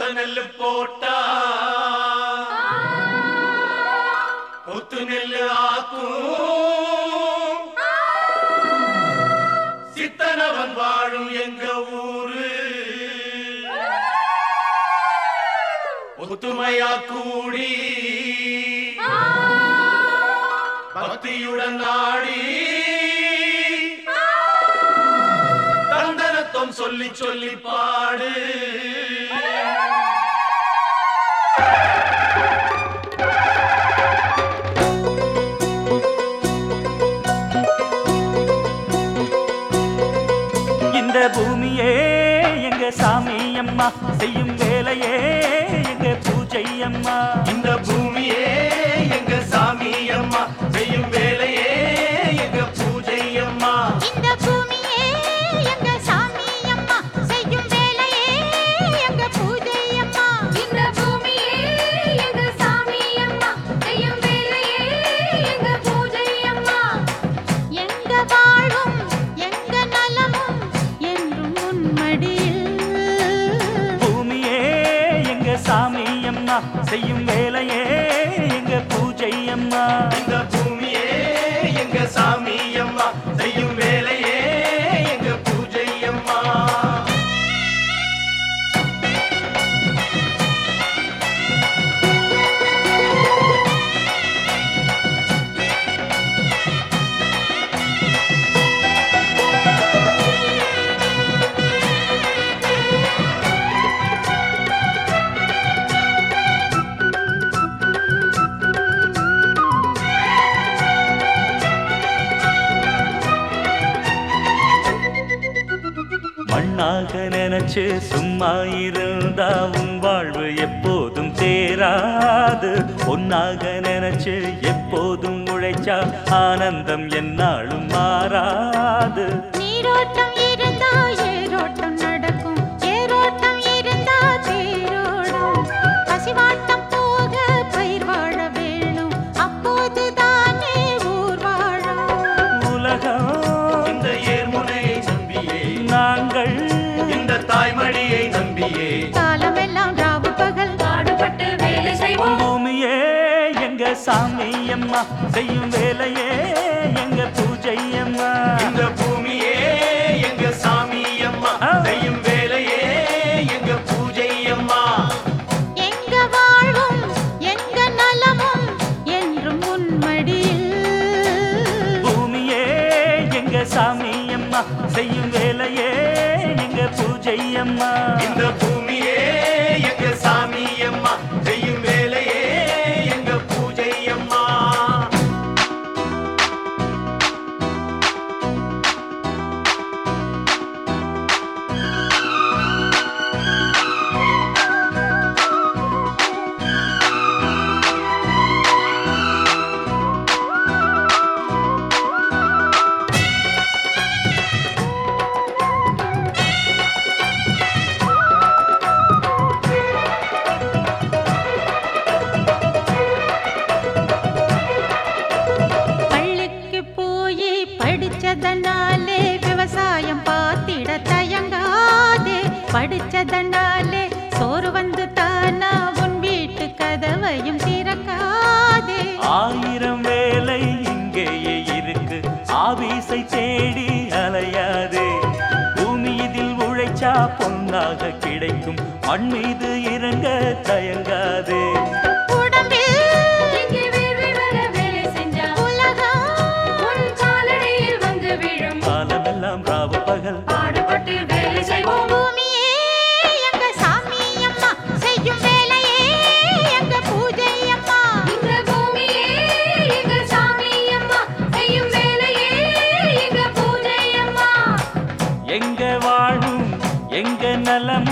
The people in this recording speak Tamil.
நெல்லு போட்டா கொத்து நெல்லு ஆக்கும் சித்தனவன் வாழும் எங்க ஊரு ஒத்துமையா கூடி பக்தியுடன் நாடி தந்தனத்தம் சொல்லி சொல்லி பாடு இந்த பூமியே எங்க சாமி அம்மா செய்யும் வேலையே எங்க பூஜை அம்மா இந்த பூமியே எங்க சாமி அம்மா செய்யும் வேலையே எங்க பூஜை அம்மா இந்த பூமியே எங்க சாமி அம்மா செய்யும் வேலையே எங்க பூஜை அம்மா இந்த பூமியே எங்க சாமி அம்மா செய்யும் வேலையே எங்க பூஜை அம்மா எங்க வாழும் எங்க நலமும் என்றும் உன்மடியில் பூமியே எங்க சாமி அம்மா செய்யும் வேலையே எங்க பூஜை அம்மா இந்த பூமியே எங்க சாமி அம்மா செய்யும் வேலையே எங்க பூஜை அம்மா மண்ணாக நினைச்சு சும்மா இருந்தா உன் வாழ்வு எப்போதும் தேராது பொன்னாக நினைச்சு எப்போதும் உழைச்சா ஆனந்தம் என்னாலும் மாறாது நீரோட்டம் இருந்தா ஏரோட்டம் நடக்கும் ஏரோட்டம் இருந்தா தேரோடும் பசிவாட்டம் போக பயிர் வாழ வேணும் அப்போது தானே ஊர் வாழும் உலகம் இந்த ஏர்முனையை நம்பியே நாங்கள் இந்த தாய்மடியை நம்பியே காலமெல்லாம் ராவு பகல் பாடுபட்டு வேலை செய்வோம் பூமியே எங்க சாமி அம்மா செய்யும் வேலையே எங்க பூஜை அம்மா இந்த பூமியே எங்க சாமி அம்மா செய்யும் வேலையே எங்க பூஜை அம்மா எங்க வாழும் எங்க நலமும் என்றும் உன்மடியில் பூமியே எங்க சாமி அம்மா செய்யும் வேலையே எங்க பூஜை அம்மா இந்த பூமியே எங்க சாமி அம்மா செய்யும் வேலையே எங்க பூஜை அம்மா பள்ளிக்கு போய் படிச்சதனாலே விவசாயம் பார்த்திட தயங்காதே படிச்சதனாலே சோறு வந்து தானா உன் வீட்டு கதவையும் திறக்காதே ஆயிரம் வேலை இங்கேயே இருக்கு ஆபீஸை தேடி அலையாதே பூமி இதில் உழைச்சா பொன்னாக கிடைக்கும் மண் மீது இறங்க தயங்காதே உடம்பில் இங்கே வேர்வை வர வேலை செஞ்சா உலகம் உன் காலடியில் வந்து விழும் காலமெல்லாம் ராவு பகல் பாடுபட்டு வேலை செய்வோம் பூமியே எங்க சாமி அம்மா செய்யும் வேலையே எங்க பூஜை அம்மா இந்த பூமியே எங்க சாமி அம்மா செய்யும் வேலையே எங்க பூஜை அம்மா எங்க வாழும் எங்க நலம்